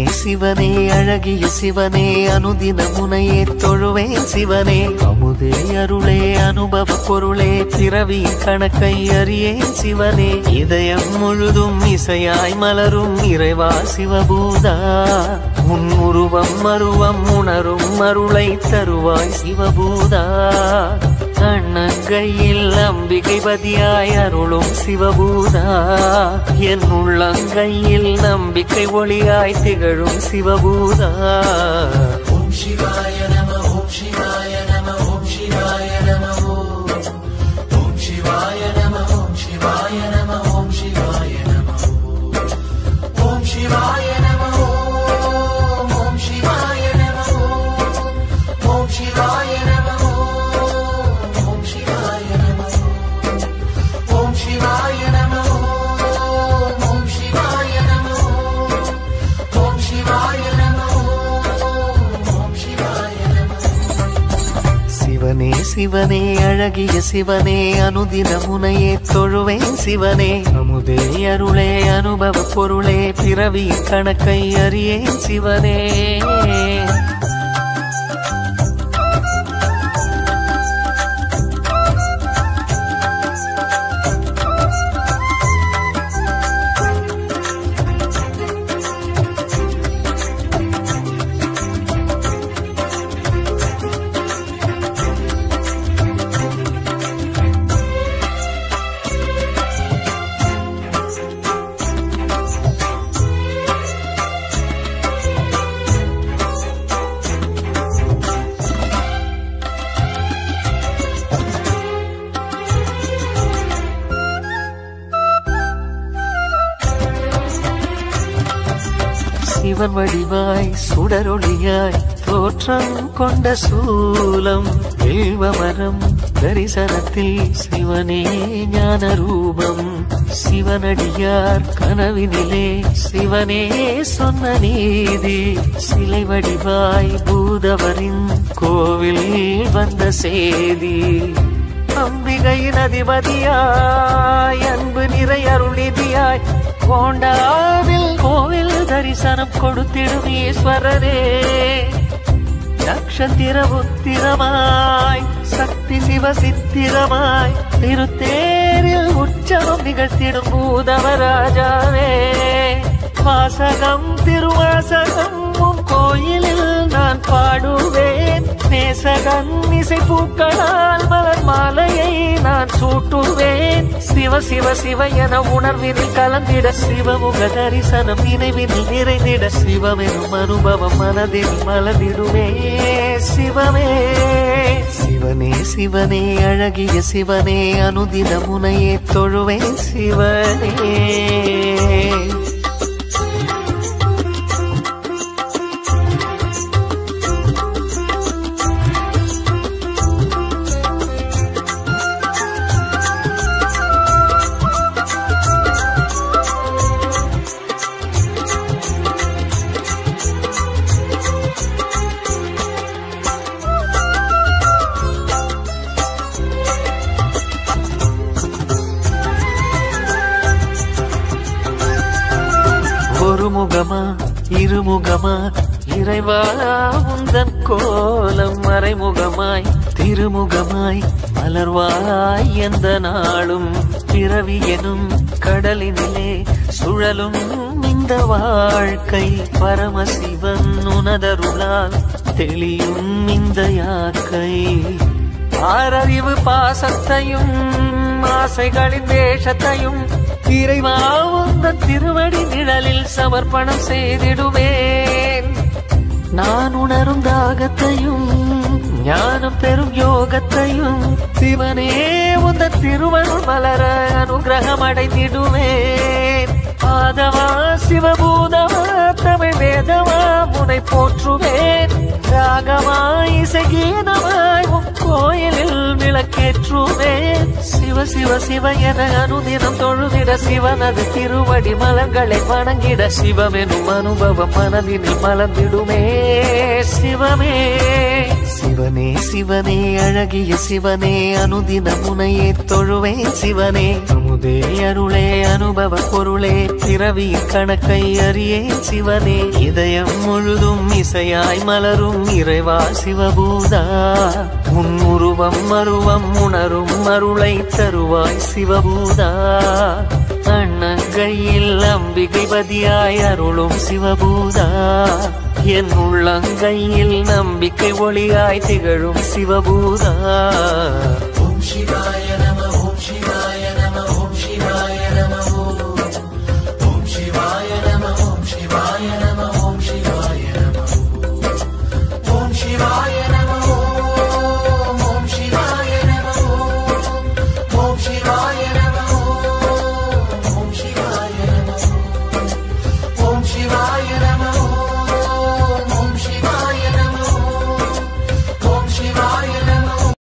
சிவனே அழகிய சிவனே அனுதின முனையே தொழுவேன் சிவனே அமுதே அருளே அனுபவ பொருளே பிறவி கணக்கை அறியேன் சிவனே இதயம் முழுதும் இசையாய் மலரும் இறைவா சிவபூதா உன் உருவம் மருவம் உணரும் அருளை தருவாய் சிவபூதா கண்ணங்கையில் அம்பிகை பதியாய் அருளும் சிவபூதா என் உள்ளங்கையில் நம்பிக்கை ஒளியாய் திகழும் சிவபூதா ஓம் சிவாய நம ஓம் சிவாய நம ஓம் சிவாய நம ஓம் ஓம் சிவாய நம ஓம் சிவாய நம ஓம் சிவாய நம ஓம் சிவாய நம ஓம் ஓம் சிவாய நம ஓம் ஓம் சிவாய நம ஓம் ஓம் சிவாய நம ஓம் சிவாய நம ஓம் ஓம் சிவாய நம ஓம் சிவாய நம ஓம் சிவாய நம சிவனே சிவனே அழகிய சிவனே அனுதின முனையே தொழுவேன் சிவனே அமுதே அருளே அனுபவ பொருளே பிறவி கணக்கை அறியேன் சிவனே சிவன் வடிவாய் சுடரொளியாய் தோற்றம் கொண்ட சூலம் வில்வமரம் தரிசனத்தில் சிவனே ஞான ரூபம் சிவனடியார் கனவினிலே சிவனே சொன்ன நீதி சிலை வடிவாய் பூதவரின் கோவில் வந்த செய்தி அம்பிகையின் அதிபதியாய் அன்பு நிறை அருளிதியாய் கோண்டாவில் கோவில் தரிசனம் கொடுத்திடும் ஈஸ்வரரே நட்சத்திர உத்திரமாய் சக்தி சிவ சித்திரமாய் திருத்தேரில் உற்சவம் நிகழ்த்திடும் பூதவராஜாவே வாசகம் திருவாசகம் உன் கோயிலில் நான் பாடுவேன் நேசகன் இசை பூக்களால் மலர் மாலையை நான் சூட்டுவேன் சிவ சிவ சிவ என உணர்வினில் கலந்திட சிவமுக தரிசனம் நினைவினில் நிறைந்திட சிவமெனும் அனுபவம் மனதில் மலர்ந்திடுமே சிவமே சிவனே சிவனே அழகிய சிவனே அனுதின முனையே தொழுவேன் சிவனே ஒரு முகமா இருமுகமா இறைவா உந்தன் கோலம் மறைமுகமாய் திருமுகமாய் மலர்வாய் எந்த நாளும் பிறவி எனும் கடலினிலே சுழலும் இந்த வாழ்க்கை பரமசிவன் உனதருளால் தெளியும் இந்த யாக்கை ஆறறிவு பாசத்தையும் ஆசைகளின் வேஷத்தையும் இறைவா உந்தன் திருவடி நிழலில் சமர்ப்பணம் செய்திடுவேன் நான் உணரும் தாகத்தையும் ஞானம் பெறும் யோகத்தையும் சிவனே உந்தன் திருவருள் மலர அனுகிரகம் அடைந்திடுவேன் ஆதவா சிவபூதவா தமிழ் வேதவா முனை போற்றுவேன் ராகமா இசைகீதமாய் உன் கோயிலில் விளக்கேற்றுவேன் சிவ சிவ சிவ என அனுதினம் தொழுதிட சிவனது திருவடி மலர்களை வணங்கிட சிவமெனும் அனுபவம் மனதினில் மலர்ந்திடுமே சிவமே சிவனே சிவனே அழகிய சிவனே அனுதின முனையே தொழுவேன் சிவனே அமுதே அன்பே அருளே அனுபவ பொருளே பிறவி கணக்கை அறியேன் சிவனே இதயம் முழுதும் இசையாய் மலரும் இறைவா சிவபூதா உன் உருவம் மருவம் உணரும் அருளை தருவாய் சிவபூதா அண்ணங்கையில் அம்பிகை பதியாய் அருளும் சிவபூதா என் உள்ளங்கையில் நம்பிக்கை ஒளியாய் திகழும் சிவபூதா ஓம் சிவாய